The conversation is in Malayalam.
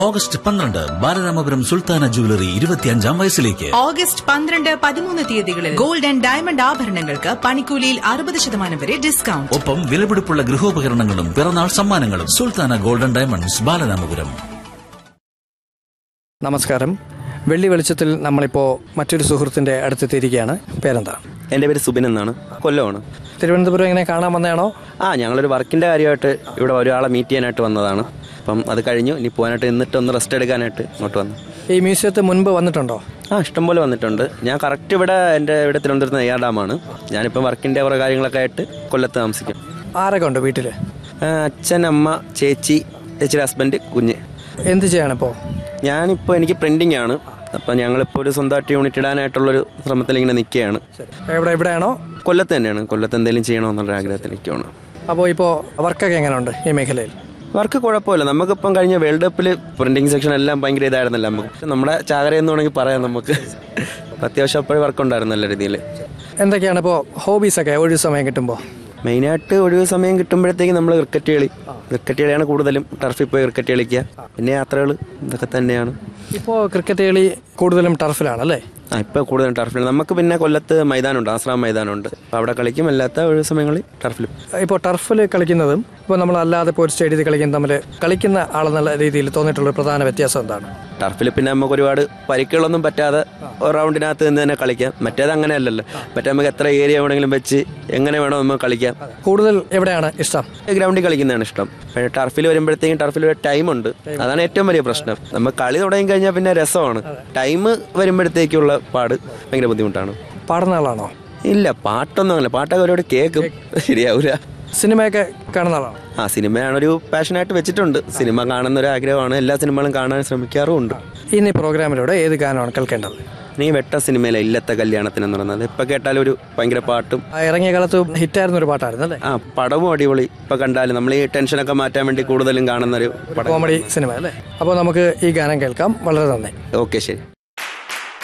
ഓഗസ്റ്റ് പന്ത്രണ്ട് ബാലരാമപുരം സുൽത്താന ജുവലറി ഇരുപത്തിയഞ്ചാം വയസ്സിലേക്ക് ഓഗസ്റ്റ് പന്ത്രണ്ട് പതിമൂന്ന് തീയതികളിൽ ഗോൾഡ് ആൻഡ് ഡയമണ്ട് ആഭരണങ്ങൾക്ക് പണിക്കൂലിയിൽ അറുപത് ശതമാനം വരെ ഡിസ്കൗണ്ട് ഒപ്പം വിലപിടിപ്പുള്ള ഗൃഹോപകരണങ്ങളും പിറന്നാൾ സമ്മാനങ്ങളും സുൽത്താന ഗോൾഡൻ ഡയമണ്ട്സ് ബാലരാമപുരം നമസ്കാരം വെള്ളി വെളിച്ചത്തിൽ നമ്മളിപ്പോൾ മറ്റൊരു സുഹൃത്തിൻ്റെ അടുത്തെത്തിയിരിക്കുകയാണ് പേരെന്താ എൻ്റെ പേര് സുബിൻ എന്നാണ് കൊല്ലമാണ് തിരുവനന്തപുരം എങ്ങനെ കാണാൻ വന്നതാണോ ആ ഞങ്ങളൊരു വർക്കിൻ്റെ കാര്യമായിട്ട് ഇവിടെ ഒരാളെ മീറ്റ് ചെയ്യാനായിട്ട് വന്നതാണ് അപ്പം അത് കഴിഞ്ഞു ഇനി പോകാനായിട്ട് എന്നിട്ട് ഒന്ന് റെസ്റ്റ് എടുക്കാനായിട്ട് ഇങ്ങോട്ട് വന്നു ഈ മ്യൂസിയത്തിൽ മുൻപ് വന്നിട്ടുണ്ടോ ആ ഇഷ്ടംപോലെ വന്നിട്ടുണ്ട് ഞാൻ കറക്റ്റ് ഇവിടെ എൻ്റെ ഇവിടെ തിരുവനന്തപുരത്ത് നെയ്യാർ ഡാമാണ് ഞാനിപ്പം വർക്കിൻ്റെ കുറേ കാര്യങ്ങളൊക്കെ ആയിട്ട് കൊല്ലത്ത് താമസിക്കും ആരൊക്കെ ഉണ്ട് വീട്ടിൽ ആ, അച്ഛൻ അമ്മ ചേച്ചി ചേച്ചിയുടെ ഹസ്ബൻഡ് കുഞ്ഞ് എന്ത് ചെയ്യാണിപ്പോൾ ഞാനിപ്പോൾ എനിക്ക് പ്രിൻറ്റിംഗ് ആണ് അപ്പം ഞങ്ങളിപ്പോൾ ഒരു സ്വന്തമായിട്ട് യൂണിറ്റ് ഇടാനായിട്ടുള്ളൊരു ശ്രമത്തിൽ ഇങ്ങനെ നിൽക്കുകയാണ് എവിടെ എവിടെയാണോ കൊല്ലത്ത് തന്നെയാണ് കൊല്ലത്ത് എന്തെങ്കിലും ചെയ്യണമെന്നുള്ള ആഗ്രഹത്തിൽ നിൽക്കുകയാണ് അപ്പോൾ ഇപ്പോൾ വർക്കൊക്കെ എങ്ങനെയുണ്ട് ഈ മേഖലയിൽ വർക്ക് കുഴപ്പമില്ല നമുക്കിപ്പം കഴിഞ്ഞ വേൾഡ് കപ്പിൽ പ്രിന്റിംഗ് സെക്ഷൻ എല്ലാം ഭയങ്കര ഇതായിരുന്നല്ലോ നമുക്ക് നമ്മുടെ ചാകര എന്ന് വേണമെങ്കിൽ പറയാം നമുക്ക് അത്യാവശ്യം അപ്പോഴും വർക്ക് ഉണ്ടായിരുന്നു നല്ല രീതിയിൽ എന്തൊക്കെയാണ് ഇപ്പോൾ ഹോബീസൊക്കെ ഒഴിവ് സമയം കിട്ടുമ്പോൾ മെയിനായിട്ട് ഒഴിവ് സമയം കിട്ടുമ്പോഴത്തേക്ക് നമ്മൾ ക്രിക്കറ്റ് കളി ക്രിക്കറ്റ് കളിയാണ് കൂടുതലും ടർഫിൽ പോയി ക്രിക്കറ്റ് കളിക്കുക പിന്നെ യാത്രകൾ ഇതൊക്കെ തന്നെയാണ് ഇപ്പോൾ ക്രിക്കറ്റ് കളി കൂടുതലും ടർഫിലാണല്ലേ ആ ഇപ്പോൾ കൂടുതലും ടർഫിൽ നമുക്ക് പിന്നെ കൊല്ലത്ത് മൈതാനമുണ്ട് ആശ്രാം മൈതാനമുണ്ട് അപ്പോൾ അവിടെ കളിക്കും അല്ലാത്ത ഒഴിവ് സമയങ്ങളിൽ ടർഫിലും ഇപ്പോൾ ടർഫിൽ കളിക്കുന്നതും ഇപ്പോൾ നമ്മൾ അല്ലാതെ ഇപ്പോൾ ഒരു സ്റ്റേഡിയത്തിൽ കളിക്കുന്ന തമ്മിൽ കളിക്കുന്ന ആളെന്നുള്ള രീതിയിൽ തോന്നിയിട്ടുള്ള പ്രധാന വ്യത്യാസം എന്താണ് ടർഫിൽ പിന്നെ നമുക്ക് ഒരുപാട് പരിക്കുകളൊന്നും പറ്റാതെ ഒരു റൗണ്ടിനകത്ത് നിന്ന് തന്നെ കളിക്കാം മറ്റേത് അങ്ങനെയല്ലല്ലോ മറ്റേ നമുക്ക് എത്ര ഏരിയ വേണമെങ്കിലും വെച്ച് എങ്ങനെ വേണോ നമുക്ക് കളിക്കാം കൂടുതൽ എവിടെയാണ് ഇഷ്ടം ഗ്രൗണ്ടിൽ കളിക്കുന്നതാണ് ഇഷ്ടം പക്ഷേ ടർഫിൽ വരുമ്പോഴത്തേക്കും ടർഫിൽ ഒരു ടൈം ഉണ്ട് അതാണ് ഏറ്റവും വലിയ പ്രശ്നം നമ്മൾ കളി തുടങ്ങി കഴിഞ്ഞാൽ പിന്നെ രസമാണ് ടൈം വരുമ്പോഴത്തേക്കുള്ള പാട് ഭയങ്കര ബുദ്ധിമുട്ടാണ് പാടുന്ന ആളാണോ ഇല്ല പാട്ടൊന്നും അങ്ങനെ പാട്ടൊക്കെ ഒരുപാട് കേൾക്കും ശരിയാവൂല സിനിമയൊക്കെ കാണുന്ന ആളാണോ ആ സിനിമയാണൊരു പാഷനായിട്ട് വെച്ചിട്ടുണ്ട് സിനിമ കാണുന്ന ഒരു ആഗ്രഹമാണ് എല്ലാ സിനിമകളും കാണാൻ ശ്രമിക്കാറുമുണ്ട് ഇന്ന് ഈ പ്രോഗ്രാമിലൂടെ ഏത് ഗാനമാണ് കേൾക്കേണ്ടത് നീ വെട്ട സിനിമയിലെ ഇല്ലത്തെ കല്യാണത്തിന് എന്ന് പറയുന്നത് ഇപ്പൊ കേട്ടാലും ഒരു ഭയങ്കര പാട്ടും ആ ഇറങ്ങിയ കാലത്ത് ഹിറ്റായിരുന്ന ഒരു പാട്ടായിരുന്നു അല്ലേ ആ പടവും അടിപൊളി ഇപ്പൊ കണ്ടാലും നമ്മൾ ഈ ടെൻഷനൊക്കെ മാറ്റാൻ വേണ്ടി കൂടുതലും കാണുന്ന ഒരു പടം കോമഡി സിനിമ അല്ലേ അപ്പോൾ നമുക്ക് ഈ ഗാനം കേൾക്കാം വളരെ നന്ദി ഓക്കെ ശരി